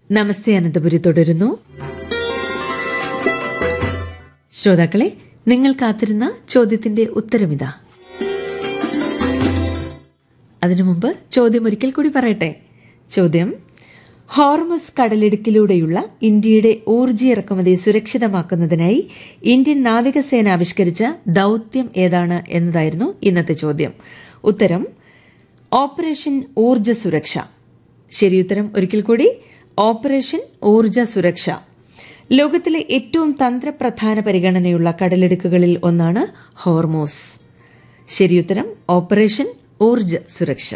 നമസ്തേ അനന്തപുരി തുടരുന്നു ശ്രോതാക്കളെ നിങ്ങൾ കാത്തിരുന്ന ചോദ്യത്തിന്റെ ഉത്തരമിതാ അതിനു മുമ്പ് ചോദ്യം ഒരിക്കൽ കൂടി പറയട്ടെ ചോദ്യം ഹോർമസ് കടലിടുക്കിലൂടെയുള്ള ഇന്ത്യയുടെ ഊർജ ഇറക്കുമതി സുരക്ഷിതമാക്കുന്നതിനായി ഇന്ത്യൻ നാവികസേന ആവിഷ്കരിച്ച ദൌത്യം ഏതാണ് എന്നതായിരുന്നു ഇന്നത്തെ ചോദ്യം ഉത്തരം ഓപ്പറേഷൻ ഊർജ സുരക്ഷ ശരിയുത്തരം ഒരിക്കൽ കൂടി ഓപ്പറേഷൻ ഊർജ സുരക്ഷ ലോകത്തിലെ ഏറ്റവും തന്ത്രപ്രധാന പരിഗണനയുള്ള കടലിടുക്കുകളിൽ ഒന്നാണ് ഹോർമോസ് ശരിയുത്തരം ഓപ്പറേഷൻ ഊർജ സുരക്ഷ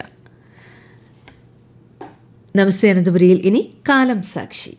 നമസ്തേ അനന്തപുരിയിൽ ഇനി കാലം സാക്ഷി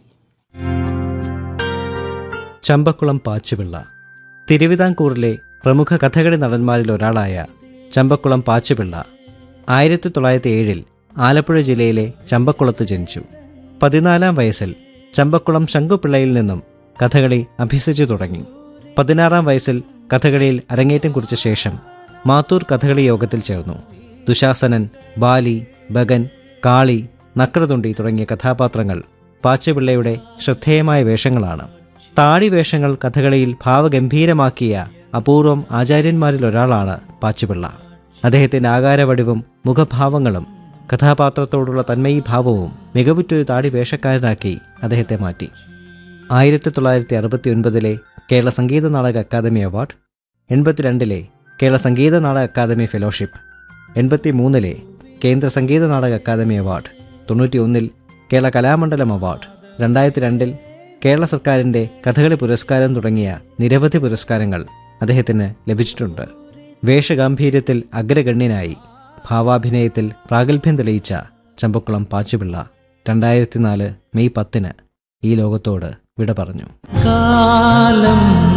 ചമ്പക്കുളം പാച്ചുപിള്ള തിരുവിതാംകൂറിലെ പ്രമുഖ കഥകളി നടന്മാരിൽ ഒരാളായ ചമ്പക്കുളം പാച്ചുപിള്ള ആയിരത്തി തൊള്ളായിരത്തി ഏഴിൽ ആലപ്പുഴ ജില്ലയിലെ ചമ്പക്കുളത്ത് ജനിച്ചു പതിനാലാം വയസ്സിൽ ചമ്പക്കുളം ശങ്കുപിള്ളയിൽ നിന്നും കഥകളി അഭ്യസിച്ചു തുടങ്ങി പതിനാറാം വയസ്സിൽ കഥകളിയിൽ അരങ്ങേറ്റം കുറിച്ച ശേഷം മാത്തൂർ കഥകളി യോഗത്തിൽ ചേർന്നു ദുശാസനൻ ബാലി ബഗൻ കാളി നക്രതുണ്ടി തുടങ്ങിയ കഥാപാത്രങ്ങൾ പാച്ചുപിള്ളയുടെ ശ്രദ്ധേയമായ വേഷങ്ങളാണ് താടി വേഷങ്ങൾ കഥകളിയിൽ ഭാവഗംഭീരമാക്കിയ അപൂർവം ആചാര്യന്മാരിൽ ഒരാളാണ് പാച്ചുപിള്ള അദ്ദേഹത്തിന്റെ ആകാരവടിവും മുഖഭാവങ്ങളും കഥാപാത്രത്തോടുള്ള തന്മയീഭാവവും മികവുറ്റൊരു താടി വേഷക്കാരനാക്കി അദ്ദേഹത്തെ മാറ്റി ആയിരത്തി തൊള്ളായിരത്തി അറുപത്തി ഒൻപതിലെ കേരള സംഗീത നാടക അക്കാദമി അവാർഡ് എൺപത്തിരണ്ടിലെ കേരള സംഗീത നാടക അക്കാദമി ഫെലോഷിപ്പ് എൺപത്തി മൂന്നിലെ കേന്ദ്ര സംഗീത നാടക അക്കാദമി അവാർഡ് തൊണ്ണൂറ്റി ഒന്നിൽ കേരള കലാമണ്ഡലം അവാർഡ് രണ്ടായിരത്തി രണ്ടിൽ കേരള സർക്കാരിൻ്റെ കഥകളി പുരസ്കാരം തുടങ്ങിയ നിരവധി പുരസ്കാരങ്ങൾ അദ്ദേഹത്തിന് ലഭിച്ചിട്ടുണ്ട് വേഷഗാംഭീര്യത്തിൽ അഗ്രഗണ്യനായി ഭാവാഭിനയത്തിൽ പ്രാഗൽഭ്യം തെളിയിച്ച ചമ്പക്കുളം പാച്ചുപിള്ള രണ്ടായിരത്തി നാല് മെയ് പത്തിന് ഈ ലോകത്തോട് വിട പറഞ്ഞു കാലം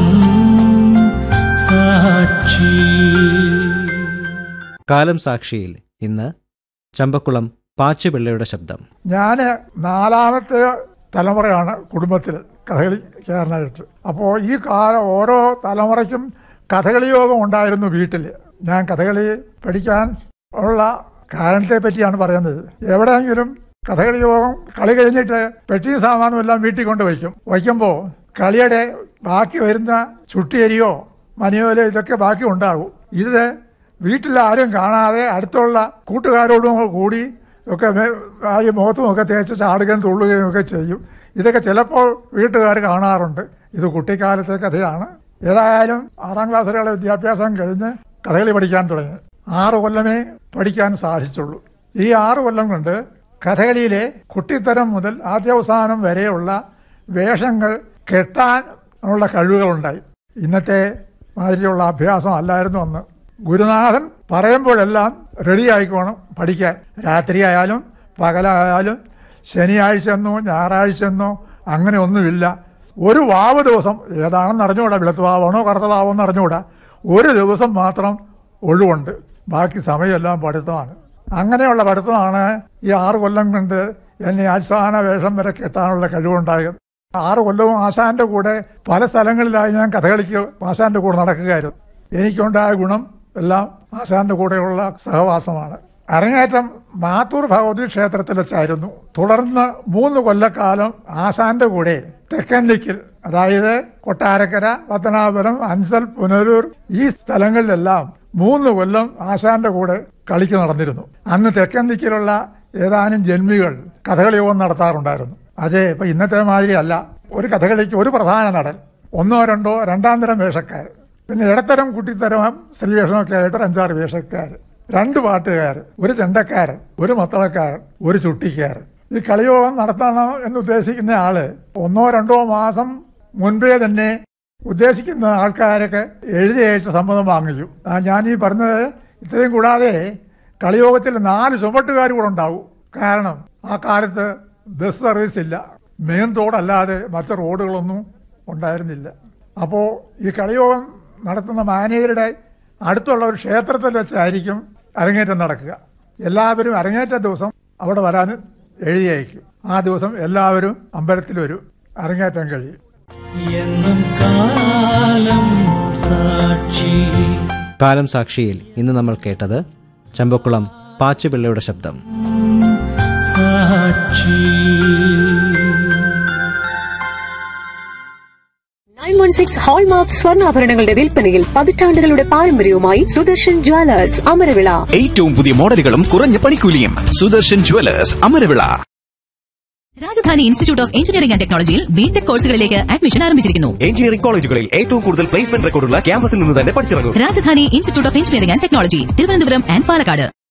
സാക്ഷി കാലം സാക്ഷിയിൽ ഇന്ന് ചമ്പക്കുളം പാച്ചുപിള്ളയുടെ ശബ്ദം ഞാൻ നാലാമത്തെ തലമുറയാണ് കുടുംബത്തിൽ കഥകളിക്കാരനായിട്ട് അപ്പോൾ ഈ കാലം ഓരോ തലമുറയ്ക്കും കഥകളി യോഗം ഉണ്ടായിരുന്നു വീട്ടിൽ ഞാൻ കഥകളി പഠിക്കാൻ ഉള്ള കാരണത്തെ പറ്റിയാണ് പറയുന്നത് എവിടെയെങ്കിലും കഥകളി യോഗം കളി കഴിഞ്ഞിട്ട് പെട്ടിയും സാമാനും എല്ലാം വീട്ടിൽ കൊണ്ട് വയ്ക്കും വയ്ക്കുമ്പോൾ കളിയുടെ ബാക്കി വരുന്ന ചുട്ടിയരിയോ മനിയോലോ ഇതൊക്കെ ബാക്കി ഉണ്ടാകും ഇത് വീട്ടിൽ ആരും കാണാതെ അടുത്തുള്ള കൂട്ടുകാരോടും കൂടി ഒക്കെ മേ- ആ ഈ മുഖത്തും ഒക്കെ തേച്ച് ചാടുകയും തുള്ളുകയും ഒക്കെ ചെയ്യും ഇതൊക്കെ ചിലപ്പോൾ വീട്ടുകാർ കാണാറുണ്ട് ഇത് കുട്ടിക്കാലത്തെ കഥയാണ് ഏതായാലും ആറാം ക്ലാസ് വരെയുള്ള വിദ്യാഭ്യാസം കഴിഞ്ഞ് കഥകളി പഠിക്കാൻ തുടങ്ങി ആറ് കൊല്ലമേ പഠിക്കാൻ സാധിച്ചുള്ളൂ ഈ ആറ് കൊല്ലം കൊണ്ട് കഥകളിയിലെ കുട്ടിത്തരം മുതൽ ആദ്യാവസാനം വരെയുള്ള വേഷങ്ങൾ കെട്ടാൻ ഉള്ള കഴിവുകളുണ്ടായി ഇന്നത്തെ മാതിരിയുള്ള അഭ്യാസം അല്ലായിരുന്നു അന്ന് ഗുരുനാഥൻ പറയുമ്പോഴെല്ലാം റെഡി ആയിക്കോണം പഠിക്കാൻ രാത്രിയായാലും പകലായാലും ശനിയാഴ്ച എന്നോ ഞായറാഴ്ച എന്നോ അങ്ങനെ ഒന്നുമില്ല ഒരു വാവ് ദിവസം ഏതാണെന്ന് അറിഞ്ഞുകൂടാ വെളുത്ത വാവാണോ കറുത്ത വാവെന്ന് അറിഞ്ഞുകൂടാ ഒരു ദിവസം മാത്രം ഒഴിവുണ്ട് ബാക്കി സമയമെല്ലാം പഠിത്തമാണ് അങ്ങനെയുള്ള പഠിത്തമാണ് ഈ ആറ് കൊല്ലം കൊണ്ട് എന്നെ ആസ്ഥാന വേഷം വരെ കെട്ടാനുള്ള കഴിവുണ്ടായത് ആറ് കൊല്ലവും ആശാന്റെ കൂടെ പല സ്ഥലങ്ങളിലായി ഞാൻ കഥകളിക്ക് ആശാന്റെ കൂടെ നടക്കുകയായിരുന്നു എനിക്കുണ്ടായ ഗുണം എല്ലാം ആശാന്റെ കൂടെയുള്ള സഹവാസമാണ് അരങ്ങേറ്റം മാത്തൂർ ഭഗവതി ക്ഷേത്രത്തിൽ വെച്ചായിരുന്നു തുടർന്ന് മൂന്ന് കൊല്ലക്കാലം ആശാന്റെ കൂടെ തെക്കൻ ദിക്കിൽ അതായത് കൊട്ടാരക്കര പത്തനാപുരം അൻസൽ പുനലൂർ ഈ സ്ഥലങ്ങളിലെല്ലാം മൂന്ന് കൊല്ലം ആശാന്റെ കൂടെ കളിക്ക് നടന്നിരുന്നു അന്ന് തെക്കൻ ദിക്കിലുള്ള ഏതാനും ജന്മികൾ കഥകളി യോഗം നടത്താറുണ്ടായിരുന്നു അതെ ഇപ്പൊ ഇന്നത്തെ മാതിരി അല്ല ഒരു കഥകളിക്ക് ഒരു പ്രധാന നടൻ ഒന്നോ രണ്ടോ രണ്ടാം തരം വേഷക്കാർ പിന്നെ ഇടത്തരം കുട്ടിത്തരം സ്ത്രീ വേഷമൊക്കെ ആയിട്ട് ഒരു അഞ്ചാറ് വേഷക്കാർ രണ്ട് പാട്ടുകാർ ഒരു ചെണ്ടക്കാരൻ ഒരു മത്തളക്കാരൻ ഒരു ചുട്ടിക്കാരൻ ഈ കളിയോഗം നടത്തണം എന്ന് ഉദ്ദേശിക്കുന്ന ആള് ഒന്നോ രണ്ടോ മാസം മുൻപേ തന്നെ ഉദ്ദേശിക്കുന്ന ആൾക്കാരൊക്കെ എഴുതി അയച്ച സമ്മതം വാങ്ങിക്കും ആ ഞാൻ ഈ പറഞ്ഞത് ഇത്രയും കൂടാതെ കളിയോഗത്തിൽ നാല് ചുമട്ടുകാർ കൂടെ ഉണ്ടാവും കാരണം ആ കാലത്ത് ബസ് സർവീസ് ഇല്ല മെയിൻ റോഡല്ലാതെ മറ്റു റോഡുകളൊന്നും ഉണ്ടായിരുന്നില്ല അപ്പോൾ ഈ കളിയോഗം നടത്തുന്ന മാനേജരുടെ അടുത്തുള്ള ഒരു ക്ഷേത്രത്തിൽ വെച്ചായിരിക്കും അരങ്ങേറ്റം നടക്കുക എല്ലാവരും അരങ്ങേറ്റ ദിവസം അവിടെ വരാൻ എഴുതി അയക്കും ആ ദിവസം എല്ലാവരും അമ്പലത്തിൽ വരും അരങ്ങേറ്റം കഴിയും എന്നും കാലം സാക്ഷി കാലം സാക്ഷിയിൽ ഇന്ന് നമ്മൾ കേട്ടത് ചമ്പക്കുളം പാച്ചുപിള്ളയുടെ ശബ്ദം സാക്ഷി വൺ സിക്സ് ഹോൾമാർക്ക് സ്വർണ്ണാഭരണങ്ങളുടെ വിൽപ്പനയിൽ പതിറ്റാണ്ടുകളുടെ പാരമ്പര്യവുമായി സുദർശൻ ജ്വല്ലേഴ്സ് അമരവിള ഏറ്റവും പുതിയ മോഡലുകളും കുറഞ്ഞ പണിക്കൂലിയും Sudarshan jewellers Amaravila Rajadhani institute of engineering and ടെക്നോളജിയിൽ ബിടെക് കോഴ്സുകളിലേക്ക് അഡ്മിഷൻ ആരംഭിച്ചിരിക്കുന്നു എഞ്ചിനീയറിംഗ് കോളേജുകളിൽ ഏറ്റവും കൂടുതൽ പ്ലേസ്മെന്റ് റെക്കോർഡുള്ള ക്യാമ്പസിൽ നിന്ന് തന്നെ പഠിച്ചിറങ്ങും Rajadhani institute of engineering and technology Thiruvananthapuram and Palakkad